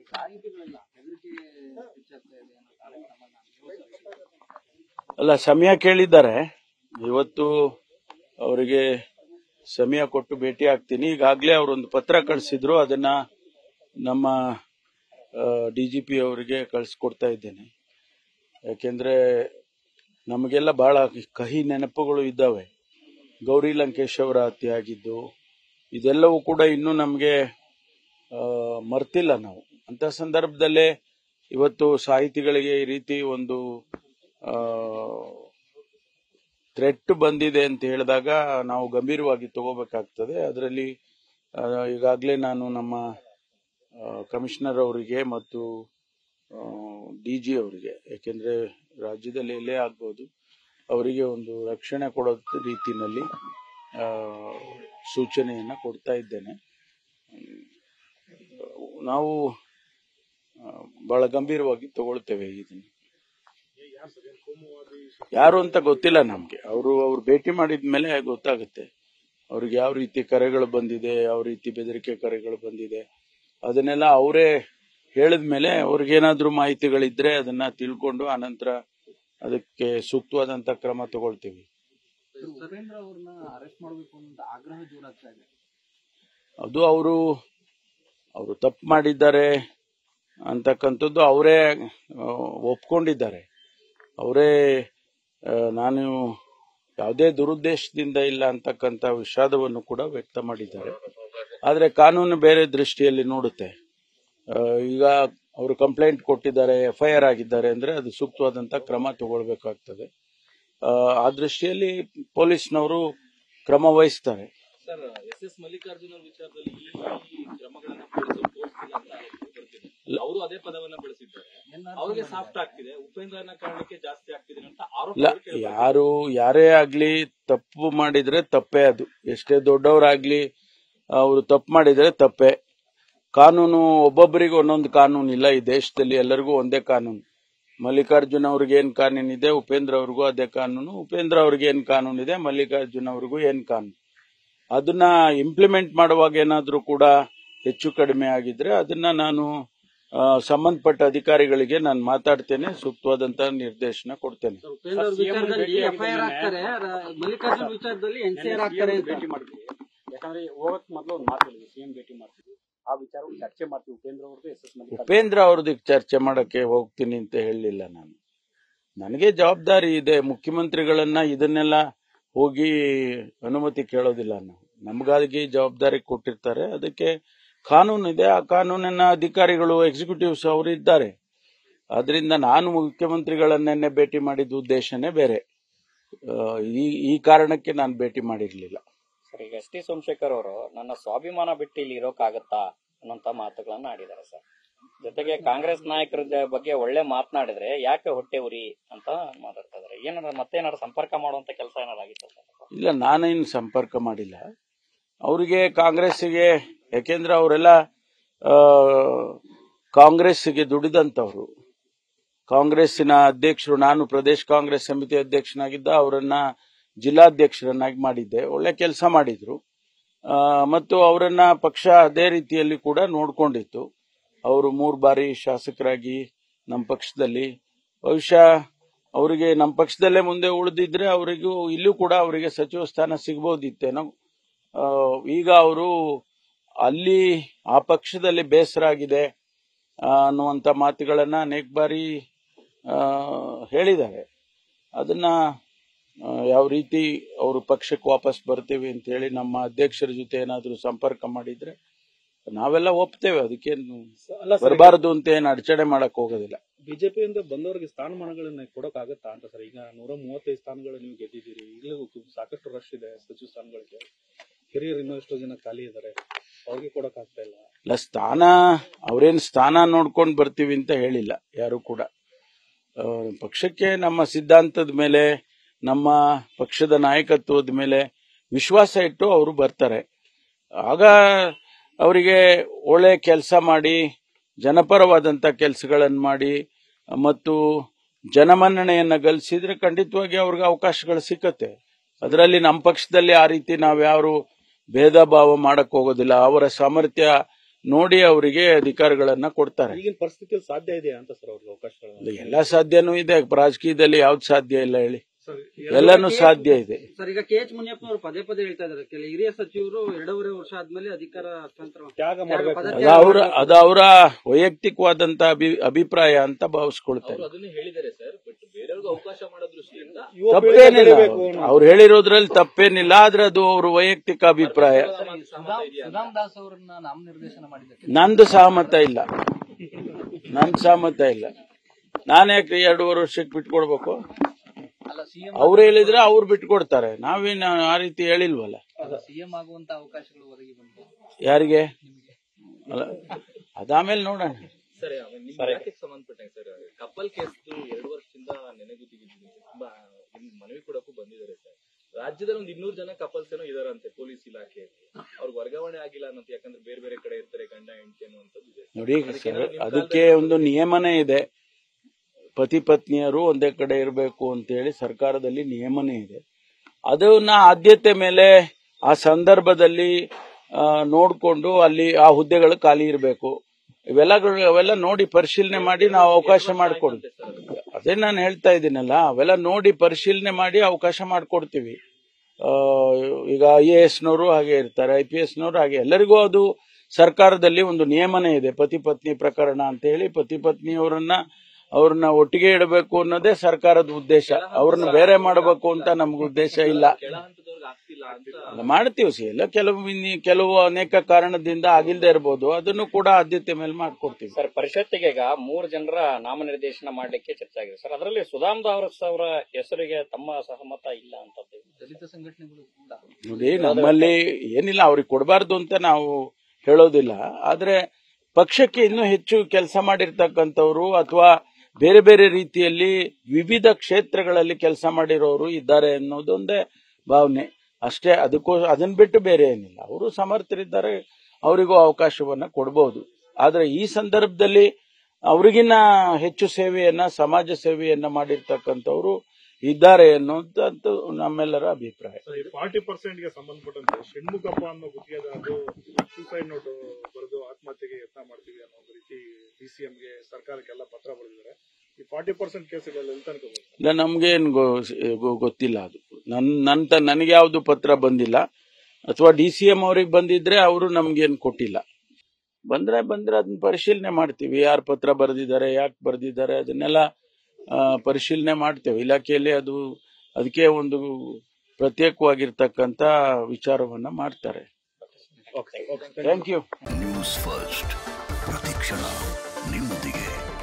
ಸಾಹಿತಿಗಳೆಲ್ಲ ಹೆದರಿಕೆ ಹೆಚ್ಚಾಗ್ತಾ ಇದೆ ಅನ್ನೋ ಕಾರ್ಯಕ್ರಮನ ನೀವು ಅಲ್ಲ ಸಮಯ ಕೇಳಿದ್ದಾರೆ ಇವತ್ತು ಅವರಿಗೆ ಸಮಯ ಕೊಟ್ಟು ಭೇಟಿ ಆಗ್ತೀನಿ ಈಗಾಗಲೇ ಅವರೊಂದು ಪತ್ರ ಕಳಿಸಿದ್ರು ಅದನ್ನ ನಮ್ಮ ಡಿಜಿಪಿ ಅವರಿಗೆ ಕಳಿಸ್ಕೊಡ್ತಾ ಇದ್ದೇನೆ ಯಾಕೆಂದ್ರೆ ನಮಗೆಲ್ಲ ಬಹಳ ಕಹಿ ನೆನಪುಗಳು ಇದ್ದಾವೆ ಗೌರಿ ಲಂಕೇಶ್ ಅವರ ಹತ್ಯೆ ಆಗಿದ್ದು ಇದೆಲ್ಲವೂ ಕೂಡ ಇನ್ನೂ ನಮಗೆ ಮರ್ತಿಲ್ಲ ನಾವು ಅಂತ ಸಂದರ್ಭದಲ್ಲೇ ಇವತ್ತು ಸಾಹಿತಿಗಳಿಗೆ ಈ ರೀತಿ ಒಂದು ಥ್ರೆಟ್ ಬಂದಿದೆ ಅಂತ ಹೇಳಿದಾಗ ನಾವು ಗಂಭೀರವಾಗಿ ತಗೋಬೇಕಾಗ್ತದೆ ಅದರಲ್ಲಿ ಈಗಾಗಲೇ ನಾನು ನಮ್ಮ ಕಮಿಷನರ್ ಅವರಿಗೆ ಮತ್ತು ಡಿ ಜಿ ಅವರಿಗೆ ಯಾಕೆಂದ್ರೆ ರಾಜ್ಯದಲ್ಲಿ ಎಲ್ಲೇ ಆಗ್ಬೋದು ಅವರಿಗೆ ಒಂದು ರಕ್ಷಣೆ ಕೊಡೋ ರೀತಿಯಲ್ಲಿ ಆ, ಸೂಚನೆಯನ್ನ ಕೊಡ್ತಾ ಇದ್ದೇನೆ ಹ್ಮ್. ನಾವು ಆ, ಬಹಳ ಗಂಭೀರವಾಗಿ ತಗೊಳ್ತೇವೆ ಇದನ್ನು ಯಾರು ಅಂತ ಗೊತ್ತಿಲ್ಲ ನಮ್ಗೆ ಅವರು ಅವ್ರು ಭೇಟಿ ಮಾಡಿದ ಮೇಲೆ ಗೊತ್ತಾಗುತ್ತೆ ಅವ್ರಿಗೆ ಯಾವ ರೀತಿ ಕರೆಗಳು ಬಂದಿದೆ ಯಾವ ರೀತಿ ಬೆದರಿಕೆ ಕರೆಗಳು ಬಂದಿದೆ ಅದನ್ನೆಲ್ಲ ಅವರೇ ಹೇಳಿದ ಮೇಲೆ ಅವ್ರಿಗೇನಾದ್ರೂ ಮಾಹಿತಿಗಳಿದ್ರೆ ಅದನ್ನ ತಿಳ್ಕೊಂಡು ಆನಂತರ ಅದಕ್ಕೆ ಸೂಕ್ತವಾದಂತ ಕ್ರಮ ತಗೊಳ್ತೀವಿ ಸುರೇಂದ್ರ ಅವ್ರನ್ನ ಅರೆಸ್ಟ್ ಮಾಡಬೇಕು ಅನ್ನೋ ಆಗ್ರಹ ಜೋರಾಗ್ತಾ ಇದೆ ಅದು ಅವರು ಅವರು ತಪ್ಪು ಮಾಡಿದ್ದಾರೆ ಅಂತಕ್ಕಂಥದ್ದು ಅವರೇ ಆ, ಒಪ್ಕೊಂಡಿದ್ದಾರೆ ಅವರೇ ಆ, ನಾನು ಯಾವುದೇ ದುರುದ್ದೇಶದಿಂದ ಇಲ್ಲ ಅಂತಕ್ಕಂಥ ವಿಷಾದವನ್ನು ಕೂಡ ವ್ಯಕ್ತ ಮಾಡಿದ್ದಾರೆ ಆದರೆ ಕಾನೂನು ಬೇರೆ ದೃಷ್ಟಿಯಲ್ಲಿ ನೋಡುತ್ತೆ ಆ, ಈಗ ಅವರು ಕಂಪ್ಲೇಂಟ್ ಕೊಟ್ಟಿದ್ದಾರೆ ಎಫ್ಐಆರ್ ಆಗಿದ್ದಾರೆ ಅಂದ್ರೆ ಅದು ಸೂಕ್ತವಾದಂತ ಕ್ರಮ ತಗೊಳ್ಬೇಕಾಗ್ತದೆ ಆ, ಆ ದೃಷ್ಟಿಯಲ್ಲಿ ಪೊಲೀಸ್ನವರು ಕ್ರಮ ವಹಿಸ್ತಾರೆ ಸರ್ ಎಸ್ ಎಸ್ ಮಲ್ಲಿಕಾರ್ಜುನ ಅವ್ರ ವಿಚಾರದಲ್ಲಿ ಈ ಕ್ರಮಗಳನ್ನ ಪೊಲೀಸರು ತೋರಿಸ್ತಿಲ್ಲ ಅಂತ ಆರೋಪ ಬರ್ತಿದೆ ಅವರು ಅದೇ ಪದವನ್ನ ಬಳಸಿದ್ದಾರೆ ಅವ್ರಿಗೆ ಸಾಫ್ಟ್ ಆಗ್ತಿದೆ ಉಪೇಂದ್ರನ ಕಾರಣಕ್ಕೆ ಜಾಸ್ತಿ ಆಗ್ತಿದೆ ಅಂತ ಆರೋಪ ಇಲ್ಲ ಕೇಳ್ಬರ್ತಿದೆ. ಯಾರು ಯಾರೇ ಆಗ್ಲಿ ತಪ್ಪು ಮಾಡಿದ್ರೆ ತಪ್ಪೇ ಅದು ಎಷ್ಟೇ ದೊಡ್ಡವರಾಗ್ಲಿ ಅವರು ತಪ್ಪು ಮಾಡಿದ್ರೆ ತಪ್ಪೇ ಕಾನೂನು ಒಬ್ಬೊಬ್ಬರಿಗೆ ಒಂದೊಂದು ಕಾನೂನು ಇಲ್ಲ ಈ ದೇಶದಲ್ಲಿ ಎಲ್ಲರಿಗೂ ಒಂದೇ ಕಾನೂನು ಮಲ್ಲಿಕಾರ್ಜುನ್ ಅವ್ರಿಗೆ ಏನ್ ಕಾನೂನು ಇದೆ ಉಪೇಂದ್ರ ಅವ್ರಿಗೂ ಅದೇ ಕಾನೂನು ಉಪೇಂದ್ರ ಅವ್ರಿಗೆ ಏನ್ ಕಾನೂನು ಇದೆ ಮಲ್ಲಿಕಾರ್ಜುನ್ ಅವ್ರಿಗೂ ಏನ್ ಕಾನೂನು ಅದನ್ನ ಇಂಪ್ಲಿಮೆಂಟ್ ಮಾಡುವಾಗ ಏನಾದ್ರೂ ಕೂಡ ಹೆಚ್ಚು ಕಡಿಮೆ ಆಗಿದ್ರೆ ಅದನ್ನ ನಾನು ಆ, ಸಂಬಂಧಪಟ್ಟ ಅಧಿಕಾರಿಗಳಿಗೆ ನಾನು ಮಾತಾಡ್ತೇನೆ ಸೂಕ್ತವಾದಂತ ನಿರ್ದೇಶನ ಕೊಡ್ತೇನೆ ಸರ್, ಉಪೇಂದ್ರ ಅವ್ರ ವಿಚಾರದಲ್ಲಿ ಎಫ್ಐಆರ್ ಆಗ್ತಾರೆ ರ- ಮಲ್ಲಿಕಾರ್ಜುನ್ ವಿಚಾರದಲ್ಲಿ ಎನ್ಸಿಆರ್ ಆಗ್ತಾರೆ ಅಂತ ಭೇಟಿ ಮಾಡ್ತೀವಿ ಯಾಕಂದ್ರೆ ಹೋಗಕ್ ಮೊದಲು ಒಂದು ಮಾತು ಹೇಳಿದ್ವಿ ಸಿಎಂ ಭೇಟಿ ಮಾಡ್ತೀವಿ ಆ ವಿಚಾರ ಚರ್ಚೆ ಮಾಡ್ತೀವಿ ಉಪೇಂದ್ರ ಅವ್ರದ್ದು ಎಸ್ ಎಸ್ ಮಲ್ಲಿಕಾರ್ಜುನ ಉಪೇಂದ್ರ ಅವ್ರದಕ್ಕೆ ಚರ್ಚೆ ಮಾಡಕ್ಕೆ ಹೋಗ್ತೀನಿ ಅಂತ ಹೇಳಲಿಲ್ಲ ನಾನು ನನಗೆ ಜವಾಬ್ದಾರಿ ಇದೆ ಮುಖ್ಯಮಂತ್ರಿಗಳನ್ನ ಇದನ್ನೆಲ್ಲ ಹೋಗಿ ಅನುಮತಿ ಕೇಳೋದಿಲ್ಲ ನಾವು ನಮಗಾಗಿ ಜವಾಬ್ದಾರಿ ಕೊಟ್ಟಿರ್ತಾರೆ ಅದಕ್ಕೆ ಕಾನೂನು ಇದೆ ಆ ಕಾನೂನಿನ ಅಧಿಕಾರಿಗಳು ಎಕ್ಸಿಕ್ಯೂಟಿವ್ಸ್ ಅವರು ಇದ್ದಾರೆ ಆದ್ರಿಂದ ನಾನು ಮುಖ್ಯಮಂತ್ರಿಗಳನ್ನೆನ್ನೆ ಭೇಟಿ ಮಾಡಿದ ಉದ್ದೇಶನೇ ಬೇರೆ ಆ, ಈ ಈ ಕಾರಣಕ್ಕೆ ನಾನು ಭೇಟಿ ಮಾಡಿರ್ಲಿಲ್ಲ ಸರ್ ಈಗ ಎಸ್ ಟಿ ಸೋಮಶೇಖರ್ ಅವರು ನನ್ನ ಸ್ವಾಭಿಮಾನ ಬಿಟ್ಟು ಇಲ್ಲಿ ಇರೋಕ್ಕಾಗತ್ತಾ ಅನ್ನೋಂತ ಮಾತುಗಳನ್ನ ಆಡಿದ್ದಾರೆ ಸರ್ ಜೊತೆಗೆ ಕಾಂಗ್ರೆಸ್ ನಾಯಕರ ಜ- ಬಗ್ಗೆ ಒಳ್ಳೆ ಮಾತನಾಡಿದ್ರೆ ಯಾಕೆ ಹೊಟ್ಟೆ ಉರಿ ಅಂತ ಮಾತಾಡ್ತಾ ಇದಾರೆ ಏನಾರ ಮತ್ತೇನಾರ ಸಂಪರ್ಕ ಮಾಡುವಂತ ಕೆಲಸ ಏನಾರ ಆಗಿತ್ತು ಸರ್ ಇಲ್ಲ ನಾನೇನು ಸಂಪರ್ಕ ಮಾಡಿಲ್ಲ ಅವರಿಗೆ ಕಾಂಗ್ರೆಸ್ಸಿಗೆ ಯಾಕೆಂದ್ರೆ ಅವರೆಲ್ಲ ಆ, ಕಾಂಗ್ರೆಸ್ಸಿಗೆ ದುಡಿದಂತವ್ರು ಕಾಂಗ್ರೆಸ್ಸಿನ ಅಧ್ಯಕ್ಷರು ನಾನು ಪ್ರದೇಶ ಕಾಂಗ್ರೆಸ್ ಸಮಿತಿ ಅಧ್ಯಕ್ಷನಾಗಿದ್ದ ಅವರನ್ನ ಜಿಲ್ಲಾಧ್ಯಕ್ಷರನ್ನಾಗಿ ಮಾಡಿದ್ದೆ ಒಳ್ಳೆ ಕೆಲಸ ಮಾಡಿದ್ರು ಆ, ಮತ್ತು ಅವರನ್ನ ಪಕ್ಷ ಅದೇ ರೀತಿಯಲ್ಲಿ ಕೂಡ ನೋಡ್ಕೊಂಡಿತ್ತು ಅವರು ಮೂರು ಬಾರಿ ಶಾಸಕರಾಗಿ ನಮ್ಮ ಪಕ್ಷದಲ್ಲಿ ಬಹುಶಃ ಅವರಿಗೆ ನಮ್ಮ ಪಕ್ಷದಲ್ಲೇ ಮುಂದೆ ಉಳಿದಿದ್ರೆ ಅವರಿಗೂ ಇಲ್ಲೂ ಕೂಡ ಅವರಿಗೆ ಸಚಿವ ಸ್ಥಾನ ಸಿಗ್ಬೋದಿತ್ತೇನೋ ಆ, ಈಗ ಅವರು ಅಲ್ಲಿ ಆ ಪಕ್ಷದಲ್ಲಿ ಬೇಸರ ಆಗಿದೆ ಆ, ಅನ್ನುವಂತ ಮಾತುಗಳನ್ನ ಅನೇಕ ಬಾರಿ ಆ, ಹೇಳಿದ್ದಾರೆ ಅದನ್ನ ಆ, ಯಾವ ರೀತಿ ಅವರು ಪಕ್ಷಕ್ಕೆ ವಾಪಸ್ ಬರ್ತೀವಿ ಅಂತ ಹೇಳಿ ನಮ್ಮ ಅಧ್ಯಕ್ಷರ ಜೊತೆ ಏನಾದರೂ ಸಂಪರ್ಕ ಮಾಡಿದ್ರೆ ನಾವೆಲ್ಲ ಒಪ್ತೇವೆ ಅದಕ್ಕೇನು ಅಲ್ಲ ಸರ್ ಬರಬಾರದು ಅಂತ ಏನು ಅಡಚಣೆ ಮಾಡಕ್ ಹೋಗೋದಿಲ್ಲ ಬಿಜೆಪಿಯಿಂದ ಬಂದವರಿಗೆ ಸ್ಥಾನಮಾನಗಳನ್ನ ಕೊಡೋಕ್ಕಾಗತ್ತಾ ಅಂತ ಸರ್ ಈಗ ನೂರ ಮೂವತ್ತೈದು ಸ್ಥಾನಗಳು ನೀವು ಗೆದ್ದಿದ್ದೀರಿ ಈಗಲೂ ಸಾಕಷ್ಟು ರಶ್ ಇದೆ ಸಚಿವ ಸ್ಥಾನಗಳಿಗೆ ಹಿರಿಯರು ಇನ್ನಷ್ಟು ಜನ ಖಾಲಿ ಇದ್ದಾರೆ ಅವ್ರಿಗೆ ಕೊಡೋಕ್ಕಾಗ್ತಾ ಇಲ್ಲ ಇಲ್ಲ ಸ್ಥಾನ ಅವ್ರೇನ್ ಸ್ಥಾನ ನೋಡ್ಕೊಂಡು ಬರ್ತೀವಿ ಅಂತ ಹೇಳಿಲ್ಲ ಯಾರು ಕೂಡ ಆ, ಪಕ್ಷಕ್ಕೆ ನಮ್ಮ ಸಿದ್ಧಾಂತದ ಮೇಲೆ ನಮ್ಮ ಪಕ್ಷದ ನಾಯಕತ್ವದ ಮೇಲೆ ವಿಶ್ವಾಸ ಇಟ್ಟು ಅವರು ಬರ್ತಾರೆ ಆಗ ಅವರಿಗೆ ಒಳ್ಳೆ ಕೆಲಸ ಮಾಡಿ ಜನಪರವಾದಂತ ಕೆಲಸಗಳನ್ನು ಮಾಡಿ ಮತ್ತು ಜನಮನ್ನಣೆಯನ್ನ ಗಳಿಸಿದ್ರೆ ಖಂಡಿತವಾಗಿ ಅವ್ರಿಗೆ ಅವಕಾಶಗಳು ಸಿಕ್ಕತ್ತೆ ಅದರಲ್ಲಿ ನಮ್ಮ ಪಕ್ಷದಲ್ಲಿ ಆ ರೀತಿ ನಾವ್ಯಾರು ಭೇದ ಭಾವ ಮಾಡಕ್ ಹೋಗೋದಿಲ್ಲ ಅವರ ಸಾಮರ್ಥ್ಯ ನೋಡಿ ಅವರಿಗೆ ಅಧಿಕಾರಗಳನ್ನ ಕೊಡ್ತಾರೆ ಈಗಿನ ಪರಿಸ್ಥಿತಿಯಲ್ಲಿ ಸಾಧ್ಯ ಇದೆಯಾ ಅಂತ ಸರ್ ಅವ್ರಿಗೆ ಅವಕಾಶಗಳು ಎಲ್ಲ ಸಾಧ್ಯನೂ ಇದೆ ರಾಜಕೀಯದಲ್ಲಿ ಯಾವ್ದು ಸಾಧ್ಯ ಇಲ್ಲ ಹೇಳಿ ಎಲ್ಲಾನು ಸಾಧ್ಯ ಇದೆ ಸರ್ ಈಗ ಕೆ ಎಚ್ ಮುನಿಯಪ್ಪನವರು ಪದೇ ಪದೇ ಹೇಳ್ತಾ ಇದ್ದಾರೆ ಕೆಲ ಹಿರಿಯ ಸಚಿವರು ಎರಡೂವರೆ ವರ್ಷ ಆದ್ಮೇಲೆ ಅಧಿಕಾರ ಹಸ್ತಾಂತರ ತ್ಯಾಗ ಮಾಡ್ಬೇಕು ಪದ- ಅದು ಅವರ ಅದು ಅವರ ವೈಯಕ್ತಿಕವಾದಂತ ಅಭಿ- ಅಭಿಪ್ರಾಯ ಅಂತ ಭಾವಿಸ್ಕೊಳ್ತೇನೆ ಅವರು ಅದನ್ನೇ ಹೇಳಿದ್ದಾರೆ ಸರ್ ಬಟ್ ಬೇರೆಯವ್ರಿಗೆ ಅವಕಾಶ ಮಾಡೋ ದೃಷ್ಟಿಯಿಂದ ಯುವ ಪೀಳಿಗೆ ತಪ್ಪೇನಿಲ್ಲ ಬೆಳಿಬೇಕು ಅನ್ನೋ- ಅವ್ರು ಹೇಳಿರೋದ್ರಲ್ಲಿ ತಪ್ಪೇನಿಲ್ಲ ಆದ್ರೆ ಅದು ಅವ್ರ ವೈಯಕ್ತಿಕ ಅಭಿಪ್ರಾಯ ಸುಧಾಮ್ ದಾಸ್ ಅವರನ್ನ ನಾಮನಿರ್ದೇಶನ ಮಾಡಿದ್ದಕ್ಕೆ ನಂದು ಸಹಮತ ಇಲ್ಲ ನಂದು ಸಹಮತ ಇಲ್ಲ ನಾನ್ಯಾಕೆ ಎರಡೂವರೆ ವರ್ಷಕ್ಕೆ ಬಿಟ್ಕೊಡ್ಬೇಕು ಅಲ್ಲ ಸಿಎಂ ಅವ್ರು ಹೇಳಿದ್ರೆ ಅವ್ರು ಬಿಟ್ಕೊಡ್ತಾರೆ ನಾವೇನು ಆ ರೀತಿ ಹೇಳಿಲ್ವಲ್ಲ ಸಿಎಂ ಆಗುವಂತ ಅವಕಾಶಗಳು ಒದಗಿ ಬಂತು ಯಾರಿಗೆ ಅಲ್ಲ ಅದಾಮೇಲೆ ನೋಡೋಣ ಸರ್ ನಿಮ್ಮ ಇಲಾಖೆಗೆ ಸಂಬಂಧಪಟ್ಟಂಗೆ ಸರ್ ಕಪ್ಪಲ್ ಕೇಸ್ ಎರಡು ವರ್ಷದಿಂದ ನೆನೆಗುದಿಗಿದ್ದೀನಿ ತುಂಬಾ ನಿಮ್ ಮನವಿ ಕೊಡಕ್ಕೂ ಬಂದಿದ್ದಾರೆ ಸರ್ ರಾಜ್ಯದಲ್ಲಿ ಒಂದು ಇನ್ನೂರು ಜನ ಕಪಲ್ಸ್ ಏನೋ ಇದಾರಂತೆ ಪೊಲೀಸ್ ಇಲಾಖೆಯಲ್ಲಿ ಅವ್ರಿಗೆ ವರ್ಗಾವಣೆ ಆಗಿಲ್ಲ ಅನ್ನೋದು ಯಾಕಂದ್ರೆ ಬೇರೆ ಬೇರೆ ಕಡೆ ಇರ್ತಾರೆ ಗಂಡ ಹೆಂಡತಿ ಅನ್ನುವಂಥದ್ದು ಇದೆ ನೋಡಿ ಸರ್ ಅದಕ್ಕೆ ಒಂದು ನಿಯಮನೇ ಇದೆ ಪತಿ ಪತ್ನಿಯರು ಒಂದೇ ಕಡೆ ಇರಬೇಕು ಅಂತೇಳಿ ಸರ್ಕಾರದಲ್ಲಿ ನಿಯಮನೇ ಇದೆ ಅದನ್ನ ಆದ್ಯತೆ ಮೇಲೆ ಆ ಸಂದರ್ಭದಲ್ಲಿ ಆ, ನೋಡ್ಕೊಂಡು ಅಲ್ಲಿ ಆ ಹುದ್ದೆಗಳು ಖಾಲಿ ಇರಬೇಕು ಇವೆಲ್ಲಗಳು ಅವೆಲ್ಲ ನೋಡಿ ಪರಿಶೀಲನೆ ಮಾಡಿ ನಾವು ಅವಕಾಶ ಮಾಡಿಕೊಡ್ತೀವಿ ಅದೇ ನಾನು ಹೇಳ್ತಾ ಇದ್ದೀನಲ್ಲ ಅವೆಲ್ಲ ನೋಡಿ ಪರಿಶೀಲನೆ ಮಾಡಿ ಅವಕಾಶ ಮಾಡಿಕೊಡ್ತೀವಿ ಆ, ಈಗ ಐ ಎ ಎಸ್ನವರು ಹಾಗೆ ಇರ್ತಾರೆ ಐ ಪಿ ಎಸ್ನವರು ಹಾಗೆ ಎಲ್ಲರಿಗೂ ಅದು ಸರ್ಕಾರದಲ್ಲಿ ಒಂದು ನಿಯಮನೇ ಇದೆ ಪತಿ ಪತ್ನಿ ಪ್ರಕರಣ ಅಂತ ಹೇಳಿ ಪತಿ ಪತ್ನಿಯವರನ್ನ ಅವ್ರನ್ನ ಒಟ್ಟಿಗೆ ಇಡಬೇಕು ಅನ್ನೋದೇ ಸರ್ಕಾರದ ಉದ್ದೇಶ ಅವ್ರನ್ನ ಬೇರೆ ಮಾಡಬೇಕು ಅಂತ ನಮ್ಗೆ ಉದ್ದೇಶ ಇಲ್ಲ ಕೆಳ ಹಂತದವ್ರಿಗೆ ಆಗ್ತಿಲ್ಲ ಅಂತ ಅಲ್ಲ, ಮಾಡ್ತೀವಿ ಸಿ ಎಲ್ಲ ಕೆಲವು ಇನ್ನು- ಕೆಲವು ಅನೇಕ ಕಾರಣದಿಂದ ಆಗಿಲ್ದೇ ಇರ್ಬೋದು ಅದನ್ನು ಕೂಡ ಆದ್ಯತೆ ಮೇಲೆ ಮಾಡ್ಕೊಡ್ತೀವಿ ಸರ್ ಪರಿಷತ್ತಿಗೆ ಈಗ ಮೂರು ಜನರ ನಾಮನಿರ್ದೇಶನ ಮಾಡ್ಲಿಕ್ಕೆ ಚರ್ಚೆ ಆಗಿದೆ ಸರ್ ಅದರಲ್ಲಿ ಸುಧಾಮ್ ದಾಸ್ ಅವರ ಹೆಸರಿಗೆ ತಮ್ಮ ಸಹಮತ ಇಲ್ಲ ಅಂತದ್ದು ದಲಿತ ಸಂಘಟನೆಗಳು ಕೂಡ ನೋಡಿ ನಮ್ಮಲ್ಲಿ ಏನಿಲ್ಲ ಅವ್ರಿಗೆ ಕೊಡಬಾರ್ದು ಅಂತ ನಾವು ಹೇಳೋದಿಲ್ಲ ಆದ್ರೆ ಪಕ್ಷಕ್ಕೆ ಇನ್ನೂ ಹೆಚ್ಚು ಕೆಲಸ ಮಾಡಿರ್ತಕ್ಕಂಥವ್ರು ಅಥವಾ ಬೇರೆ ಬೇರೆ ರೀತಿಯಲ್ಲಿ ವಿವಿಧ ಕ್ಷೇತ್ರಗಳಲ್ಲಿ ಕೆಲಸ ಮಾಡಿರೋರು ಇದ್ದಾರೆ ಅನ್ನೋದೊಂದೇ ಭಾವನೆ ಅಷ್ಟೇ ಅದಕ್ಕೂ ಅದನ್ನ ಬಿಟ್ಟು ಬೇರೆ ಏನಿಲ್ಲ ಅವರು ಸಮರ್ಥರಿದ್ದಾರೆ ಅವರಿಗೂ ಅವಕಾಶವನ್ನ ಕೊಡಬಹುದು ಆದ್ರೆ ಈ ಸಂದರ್ಭದಲ್ಲಿ ಅವ್ರಿಗಿನ್ನ ಹೆಚ್ಚು ಸೇವೆಯನ್ನ ಸಮಾಜ ಸೇವೆಯನ್ನ ಮಾಡಿರ್ತಕ್ಕಂಥವ್ರು ಇದ್ದಾರೆ ಅನ್ನೋದಂತೂ ನಮ್ಮೆಲ್ಲರ ಅಭಿಪ್ರಾಯ ಈ ಫಾರ್ಟಿ ಪರ್ಸೆಂಟ್ ಗೆ ಸಂಬಂಧಪಟ್ಟಂತೆ ಷಣ್ಮುಖಪ್ಪ ಅನ್ನೋ ಗುತ್ತಿಗೆದಾರರು ಸೂಸೈಡ್ ನೋಟ್ ಬರೆದು ಆತ್ಮಹತ್ಯೆಗೆ ಯತ್ನ ಮಾಡ್ತೀವಿ ಅನ್ನೋ ಒಂದು ರೀತಿ ಡಿ ಸಿ ಗೆ ಸರ್ಕಾರಕ್ಕೆಲ್ಲ ಪತ್ರ ಬರೆದಿದ್ದಾರೆ ಈ ಫಾರ್ಟಿ ಪರ್ಸೆಂಟ್ ಕೇಸ್ಗಳಲ್ಲಿ ಎಲ್ಲಿ ತನಕ ಬರುತ್ತೆ ಇಲ್ಲ ನಮ್ಗೇನು ಗೊತ್ತಿಲ್ಲ ಅದು ನನ್ ನಂತ ನನಗೆ ಯಾವ್ದು ಪತ್ರ ಬಂದಿಲ್ಲ ಅಥವಾ ಡಿ ಸಿ ಎಂ ಅವ್ರಿಗೆ ಬಂದಿದ್ರೆ ಅವರು ನಮ್ಗೇನು ಕೊಟ್ಟಿಲ್ಲ ಬಂದ್ರೆ ಬಂದ್ರೆ ಅದನ್ನ ಪರಿಶೀಲನೆ ಮಾಡ್ತೀವಿ ಯಾರು ಪತ್ರ ಬರೆದಿದ್ದಾರೆ ಯಾಕೆ ಬರೆದಿದ್ದಾರೆ ಅದನ್ನೆಲ್ಲ ಆ, ಪರಿಶೀಲನೆ ಮಾಡ್ತೇವೆ ಇಲಾಖೆಯಲ್ಲಿ ಅದು ಅದಕ್ಕೆ ಒಂದು ಪ್ರತ್ಯೇಕವಾಗಿರ್ತಕ್ಕಂಥ ವಿಚಾರವನ್ನ ಮಾಡ್ತಾರೆ ಥ್ಯಾಂಕ್ ಯು ನ್ಯೂಸ್ ಫಸ್ಟ್ ಪ್ರತಿಕ್ಷಣ ನಿಮ್ಮೊಂದಿಗೆ